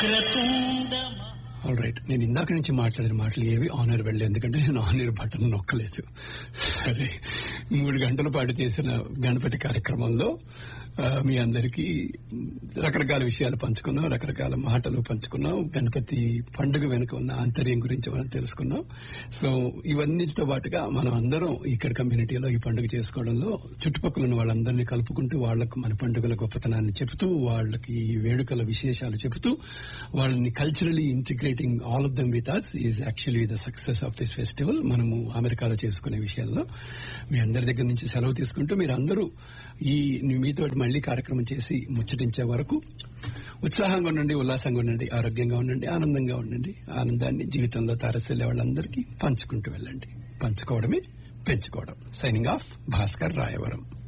Vakratunda all right నేను ఇందాక నుంచి మాట్లాడిన మాటలు ఏవి ఆనర్ వెళ్ళలేదు ఎందుకంటే నేను ఆనర్ బటన్ నొక్కలేదు సరే మూడు గంటల పాటు చేసిన గణపతి కార్యక్రమంలో ఆ, మీ అందరికీ రకరకాల విషయాలు పంచుకున్నాం రకరకాల మాటలు పంచుకున్నాం గణపతి పండుగ వెనుక ఉన్న ఆంతర్యం గురించి మనం తెలుసుకున్నాం సో ఇవన్నిటితో పాటుగా మనం అందరం ఇక్కడ కమ్యూనిటీలో ఈ పండుగ చేసుకోవడంలో చుట్టుపక్కల ఉన్న వాళ్ళందరినీ కలుపుకుంటూ వాళ్లకు మన పండుగల గొప్పతనాన్ని చెబుతూ వాళ్ళకి ఈ వేడుకల విశేషాలు చెబుతూ వాళ్ళని culturally integrating all of them with us is actually the success of this festival మనము అమెరికాలో చేసుకునే విషయంలో మీ అందరి దగ్గర నుంచి సెలవు తీసుకుంటూ మీరు అందరూ ఈ మీతో మళ్ళీ కార్యక్రమం చేసి ముచ్చటించే వరకు ఉత్సాహంగా ఉండండి ఉల్లాసంగా ఉండండి ఆరోగ్యంగా ఉండండి ఆనందంగా ఉండండి ఆనందాన్ని జీవితంలో తారసెళ్లే వాళ్ళందరికీ పంచుకుంటూ వెళ్ళండి పంచుకోవడమే పెంచుకోవడం సైనింగ్ ఆఫ్ భాస్కర్ రాయవరం